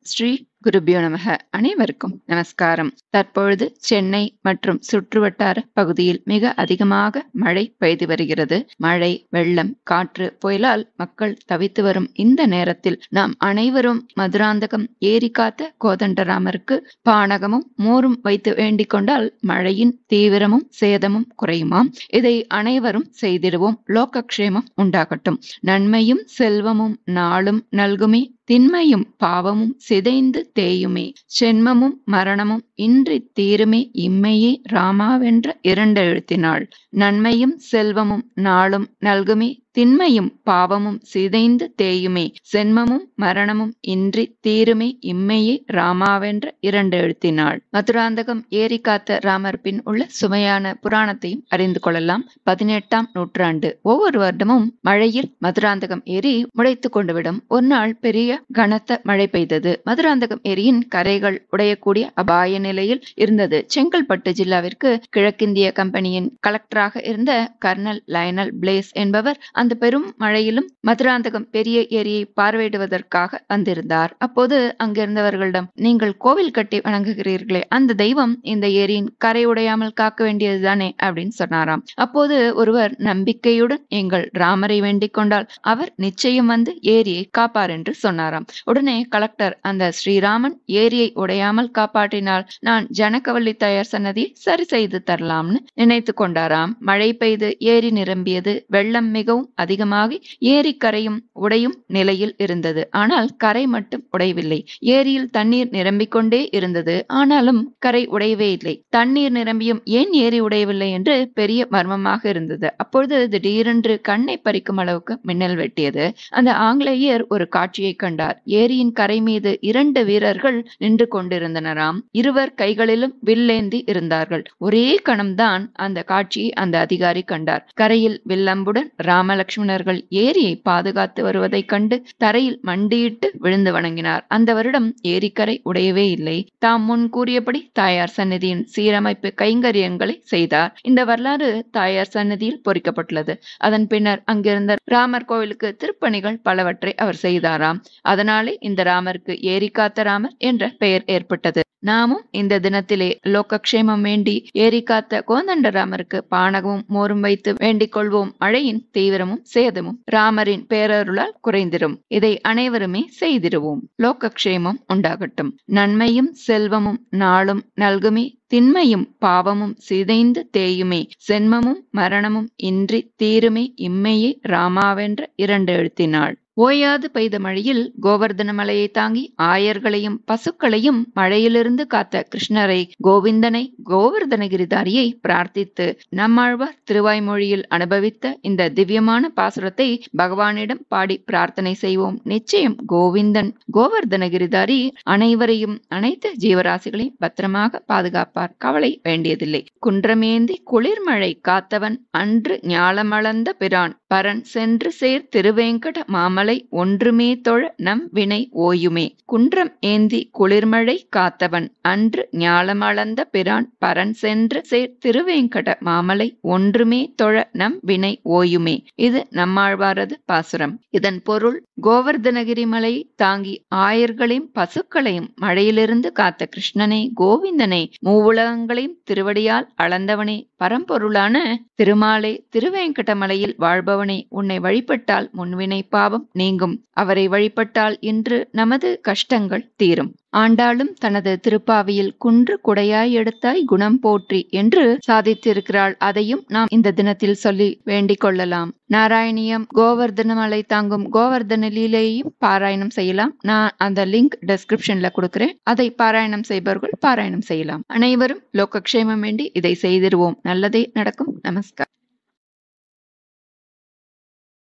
ஸ்ரீ குருபியோ நமக அனைவருக்கும் நமஸ்காரம் தற்பொழுது சென்னை மற்றும் சுற்றுவட்டார பகுதியில் மிக அதிகமாக மழை பெய்து வருகிறது மழை வெள்ளம் காற்று புயலால் மக்கள் தவித்து வரும் இந்த நேரத்தில் நாம் அனைவரும் மதுராந்தகம் ஏரி காத்த கோதண்டராமருக்கு பானகமும் மோரும் வைத்து வேண்டிக் கொண்டால் மழையின் தீவிரமும் சேதமும் குறையுமாம் இதை அனைவரும் செய்திடுவோம் லோகக்ஷேமம் உண்டாகட்டும் நன்மையும் செல்வமும் நாளும் நல்குமே திண்மையும் பாவமும் சிதைந்து தேயுமே சென்மமும் மரணமும் இன்றி தீருமே இம்மையே ராமாவென்ற இரண்டெழுத்தினாள் நன்மையும் செல்வமும் நாளும் நல்குமே திண்மையும் பாவமும் சிதைந்து தேயுமே சென்மமும் மரணமும் இன்றி தீருமே இம்மையே ராமாவென்ற இரண்டு எழுத்தினாள் மதுராந்தகம் ஏரி காத்த ராமர் பின் உள்ள சுமையான புராணத்தையும் அறிந்து கொள்ளலாம் பதினெட்டாம் நூற்றாண்டு ஒவ்வொரு வருடமும் மழையில் மதுராந்தகம் ஏரி முளைத்து கொண்டு விடும் ஒரு நாள் பெரிய கனத்த மழை பெய்தது மதுராந்தகம் ஏரியின் கரைகள் உடையக்கூடிய அபாய நிலையில் இருந்தது செங்கல்பட்டு ஜில்லாவிற்கு கிழக்கிந்திய கம்பெனியின் கலெக்டராக இருந்த கர்னல் லயனல் பிளேஸ் என்பவர் அந்த பெரும் மழையிலும் மதுராந்தகம் பெரிய ஏரியை பார்வையிடுவதற்காக வந்திருந்தார் அப்போது அங்கிருந்தவர்களிடம் நீங்கள் கோவில் கட்டி வணங்குகிறீர்களே அந்த தெய்வம் இந்த ஏரியின் கரை உடையாமல் காக்க வேண்டியதுதானே அப்படின்னு சொன்னாராம் அப்போது ஒருவர் நம்பிக்கையுடன் எங்கள் ராமரை வேண்டிக் கொண்டால் அவர் நிச்சயம் வந்து ஏரியை காப்பார் என்று சொன்னாராம் உடனே கலெக்டர் அந்த ஸ்ரீராமன் ஏரியை உடையாமல் காப்பாற்றினால் நான் ஜனகவல்லி தயார் சன்னதியை சரி செய்து தரலாம்னு நினைத்து கொண்டாராம் மழை பெய்து ஏரி நிரம்பியது வெள்ளம் மிகவும் அதிகமாகி ஏரி கரையும் உடையும் நிலையில் இருந்தது ஆனால் கரை மட்டும் உடையவில்லை ஏரியில் தண்ணீர் நிரம்பிக் கொண்டே இருந்தது ஆனாலும் கரை உடையவே இல்லை தண்ணீர் நிரம்பியும் ஏன் ஏரி உடையவில்லை என்று பெரிய மர்மமாக இருந்தது அப்பொழுது திடீரென்று கண்ணை பறிக்கும் அளவுக்கு மின்னல் வெட்டியது அந்த ஆங்கிலேயர் ஒரு காட்சியை கண்டார் ஏரியின் கரை மீது இரண்டு வீரர்கள் நின்று கொண்டிருந்தனராம் இருவர் கைகளிலும் வில்லேந்தி இருந்தார்கள் ஒரே கணம்தான் அந்த காட்சியை அந்த அதிகாரி கண்டார் கரையில் வில்லம்புடன் ராமலட்சுமணர்கள் ஏரியை பாதுகாத்து வருவதைக் கண்டு தரையில் மண்டியிட்டு விழுந்து வணங்கினார் அந்த வருடம் ஏரிக்கரை உடையவே இல்லை தாம் முன் கூறியபடி தாயார் சன்னதியின் சீரமைப்பு கைங்கரியங்களை செய்தார் இந்த வரலாறு தாயார் சன்னதியில் பொறிக்கப்பட்டுள்ளது அதன் பின்னர் அங்கிருந்த ராமர் கோவிலுக்கு திருப்பணிகள் பலவற்றை அவர் செய்தாராம் அதனாலே இந்த ராமருக்கு ஏரி காத்த ராமர் என்ற பெயர் ஏற்பட்டது நாமும் இந்த தினத்திலே லோகக்ஷேமம் வேண்டி ஏரி காத்த கோதண்டராமருக்கு பானகமும் மோரும் வைத்து வேண்டிக் கொள்வோம் மழையின் தீவிரமும் சேதமும் ராமரின் பேரருளால் குறைந்திடும் இதை அனைவருமே செய்திடுவோம் லோகக்ஷேமம் உண்டாகட்டும் நன்மையும் செல்வமும் நாளும் நல்குமே திண்மையும் பாவமும் சிதைந்து தேயுமே சென்மமும் மரணமும் இன்றி தீருமே இம்மையே ராமாவென்ற இரண்டு எழுத்தினாள் ஓயாது பெய்த மழையில் கோவர்தன மலையை தாங்கி ஆயர்களையும் பசுக்களையும் மழையிலிருந்து காத்த கிருஷ்ணரை கோவிந்தனை கோவர்தனகிரிதாரியை பிரார்த்தித்து நம்மாழ்வார் திருவாய்மொழியில் அனுபவித்த இந்த திவ்யமான பாசுரத்தை பகவானிடம் பாடி பிரார்த்தனை செய்வோம் நிச்சயம் கோவிந்தன் கோவர்தனகிரிதாரி அனைவரையும் அனைத்து ஜீவராசிகளையும் பத்திரமாக பாதுகாப்பார் கவலை வேண்டியதில்லை குன்றமேந்தி குளிர்மழை காத்தவன் அன்று ஞாலமளந்த பிரான் பரன் சென்று சேர் திருவேங்கட மாமலை ஒன்றுமே தொழ நம் வினை ஓயுமே குன்றம் ஏந்தி குளிர்மழை காத்தவன் அன்று ஞாலமளந்த பிரான் பரன் சென்று சேர் திருவேங்கட மாமலை ஒன்றுமே தொழ நம் வினை ஓயுமே இது நம்மாழ்வாரது பாசுரம் இதன் பொருள் கோவர்தனகிரி மலை தாங்கி ஆயர்களையும் பசுக்களையும் மழையிலிருந்து காத்த கிருஷ்ணனை கோவிந்தனை மூவுலகங்களையும் திருவடியால் அளந்தவனே பரம்பொருளான திருமாலை திருவேங்கடமலையில் வாழ்பவனே உன்னை வழிபட்டால் முன்வினை பாவம் நீங்கும் அவரை வழிபட்டால் இன்று நமது கஷ்டங்கள் தீரும் ஆண்டாளும் தனது திருப்பாவியில் குன்று குடையாய் எடுத்தாய் குணம் போற்றி என்று சாதித்திருக்கிறாள் அதையும் நாம் இந்த தினத்தில் சொல்லி வேண்டிக் கொள்ளலாம் நாராயணியம் கோவர்தனமலை தாங்கும் கோவர்தன லீலையையும் பாராயணம் செய்யலாம் நான் அந்த லிங்க் டெஸ்கிரிப்ஷன்ல கொடுக்கிறேன் அதை பாராயணம் செய்பவர்கள் பாராயணம் செய்யலாம் அனைவரும் லோகக்ஷேமம் வேண்டி இதை செய்திருவோம் நல்லதே நடக்கும் நமஸ்கார்